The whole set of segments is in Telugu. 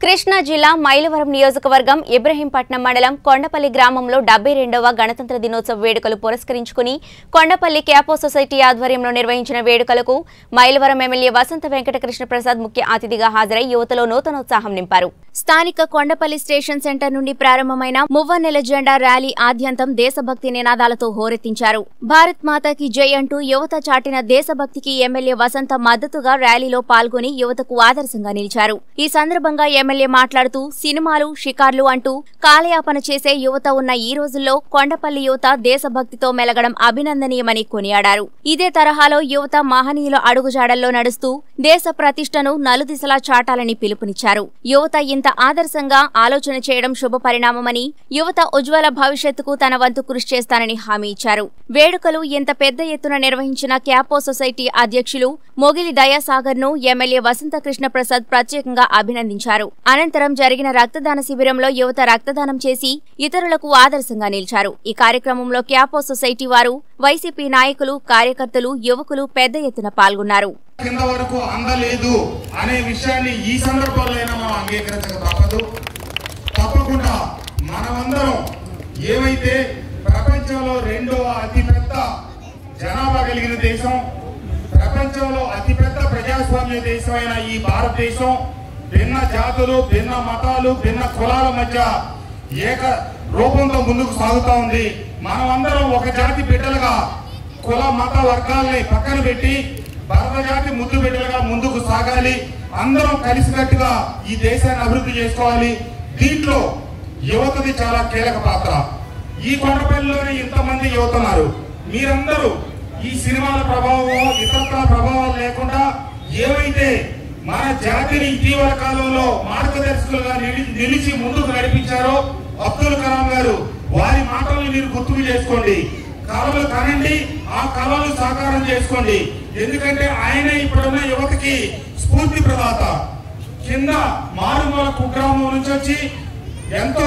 కృష్ణా జిల్లా మైలవరం నియోజకవర్గం ఇబ్రహీంపట్నం మండలం కొండపల్లి గ్రామంలో డెబ్బై రెండవ గణతంత్ర దినోత్సవ వేడుకలు పురస్కరించుకుని కొండపల్లి క్యాపో సొసైటీ ఆధ్వర్యంలో నిర్వహించిన వేడుకలకు మైలవరం ఎమ్మెల్యే వసంత వెంకట కృష్ణ ప్రసాద్ ముఖ్య అతిథిగా హాజరై యువతలో నూతనోత్సాహం నింపారు స్థానిక కొండపల్లి స్టేషన్ సెంటర్ నుండి ప్రారంభమైన మువ్వన్నెల జెండా ర్యాలీ ఆద్యంతం దేశభక్తి నినాదాలతో హోరెత్తించారు భారత్ మాతాకి జై అంటూ యువత చాటిన దేశభక్తికి ఎమ్మెల్యే వసంత మద్దతుగా ర్యాలీలో పాల్గొని యువతకు ఆదర్శంగా నిలిచారు ఈ సందర్భంగా ఎమ్మెల్యే మాట్లాడుతూ సినిమాలు షికార్లు అంటూ కాలయాపన చేసే యువత ఉన్న ఈ రోజుల్లో కొండపల్లి యువత దేశభక్తితో మెలగడం అభినందనీయమని కొనియాడారు ఇదే తరహాలో యువత మహనీయుల అడుగుజాడల్లో నడుస్తూ దేశ ప్రతిష్టను నలుదిశలా చాటాలని పిలుపునిచ్చారు యువత ఇంత ఆదర్శంగా ఆలోచన చేయడం శుభ పరిణామమని యువత ఉజ్వల భవిష్యత్తుకు తన వంతు కృషి చేస్తానని హామీ ఇచ్చారు వేడుకలు ఇంత పెద్ద ఎత్తున నిర్వహించిన క్యాపో సొసైటీ అధ్యక్షులు మొగిలి దయాసాగర్ ను ఎమ్మెల్యే వసంత కృష్ణ ప్రసాద్ ప్రత్యేకంగా అభినందించారు అనంతరం జరిగిన రక్తదాన శిబిరంలో యువత రక్తదానం చేసి ఇతరులకు ఆదర్శంగా నిలిచారు ఈ కార్యక్రమంలో క్యాపో సొసైటీ వారు వైసీపీ నాయకులు కార్యకర్తలు యువకులు పెద్ద ఎత్తున పాల్గొన్నారు కింద వరకు అందలేదు అనే విషయాన్ని ఈ సందర్భంలో మనం అంగీకరించక తప్పదు తప్పకుండా మనమందరం ఏమైతే ప్రపంచంలో రెండవ అతిపెద్ద జనాభా కలిగిన దేశం ప్రపంచంలో అతిపెద్ద ప్రజాస్వామ్య దేశమైన ఈ భారతదేశం భిన్న జాతులు భిన్న మతాలు భిన్న కులాల మధ్య ఏక రూపంతో ముందుకు సాగుతా ఉంది మనమందరం ఒక జాతి బిడ్డలుగా కుల మత వర్గాల్ని పక్కన పెట్టి భారత జాతి ముద్దు బిడ్డలుగా ముందుకు సాగాలి అందరం కలిసికట్టుగా ఈ దేశాన్ని అభివృద్ధి చేసుకోవాలి దీంట్లో యువతది చాలా కీలక పాత్ర ఈ కొండపల్లిలోనే ఇంతమంది యువత ఉన్నారు మీరందరూ ఈ సినిమాల ప్రభావం ఇతర ప్రభావాలు లేకుండా ఏవైతే మన జాతిని ఇటీవల కాలంలో మార్గదర్శకులుగా నిలి- నిలిచి ముందుకు నడిపించారో అబ్దుల్ కలాం గారు వారి మాటలను మీరు గుర్తుకు చేసుకోండి కళలు కనండి ఆ కళలు సాకారం చేసుకోండి ఎందుకంటే ఆయనే ఇప్పుడున్న యువతకి స్ఫూర్తి ప్రదాత కింద మారుమూల కుగ్రామం నుంచి వచ్చి ఎంతో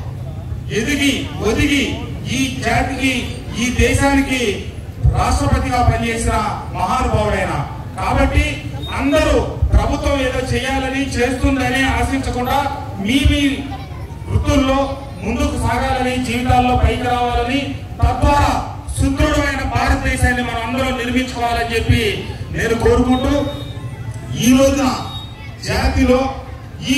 ఎదిగి ఒదిగి ఈ జాతికి ఈ దేశానికి రాష్ట్రపతిగా పనిచేసిన మహానుభావుడైన కాబట్టి అందరూ ప్రభుత్వం ఏదో చేయాలని చేస్తుందని ఆశించకుండా మీ మీ వృత్తుల్లో ముందుకు సాగాలని జీవితాల్లో పైకి రావాలని తద్వారా సుదృఢమైన భారతదేశాన్ని మనం అందరం నిర్మించుకోవాలని చెప్పి నేను కోరుకుంటూ ఈ రోజున జాతిలో ఈ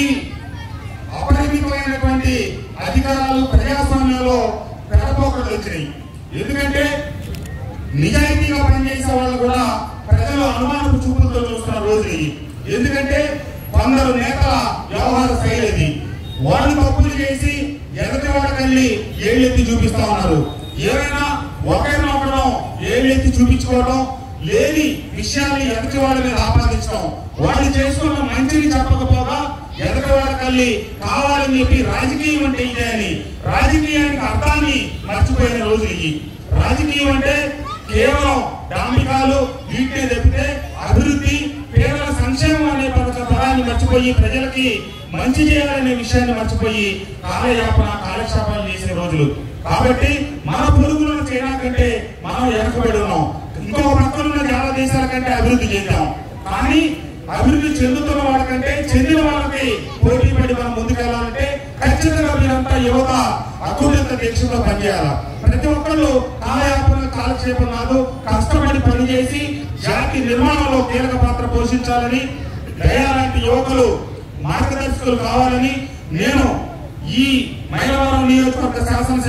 అపరిమితమైనటువంటి అధికారాలు ప్రజాస్వామ్యంలో పెడపోకలు వచ్చినాయి ఎందుకంటే నిజాయితీగా పనిచేసే వాళ్ళు కూడా ప్రజలు అనుమానపు చూపులతో చూస్తున్న రోజు ఇది ఎందుకంటే కొందరు నేతల వ్యవహార శైలి ఇది వాళ్ళు తప్పులు చేసి ఎదుటి వాళ్ళకెళ్ళి ఏళ్ళెత్తి చూపిస్తా ఉన్నారు ఏమైనా ఒకరినొకరం ఏళ్ళెత్తి చూపించుకోవడం లేని విషయాన్ని ఎదుటి వాళ్ళ మీద ఆపాదించడం వాళ్ళు చేసుకున్న మంచిని చెప్పకపోగా ఎదుటి వాళ్ళకెళ్ళి కావాలని చెప్పి రాజకీయం అంటే ఇదే అని రాజకీయానికి అర్థాన్ని మర్చిపోయిన రోజు ఇవి రాజకీయం అంటే కేవలం డాంబికాలు వీటినే తప్పితే అభివృద్ధి పేదల సంక్షేమం అనే పథక పదాన్ని మర్చిపోయి ప్రజలకి మంచి చేయాలనే విషయాన్ని మర్చిపోయి కాలయాపన కాలక్షేపాలు చేసిన రోజులు కాబట్టి మన పొరుగులను చైనా కంటే మనం వెనకబడి ఉన్నాం ఇంకో పక్కనున్న చాలా దేశాల కంటే అభివృద్ధి చెందాం కానీ అభివృద్ధి చెందుతున్న వాళ్ళకంటే చెందిన వాళ్ళకి పోటీ పడి మనం ముందుకెళ్ళాలంటే ఖచ్చితంగా మీరంతా యువత అత్యున్నత దీక్షతో పనిచేయాలి ప్రతి ఒక్కళ్ళు కాలయాపన కాలక్షేపం కాదు కష్టపడి పనిచేసి జాతి నిర్మాణంలో కీలక పాత్ర పోషించాలని దయాలాంటి యువకులు మార్గదర్శకులు కావాలని నేను ఈ మైలవరం నియోజకవర్గ శాసన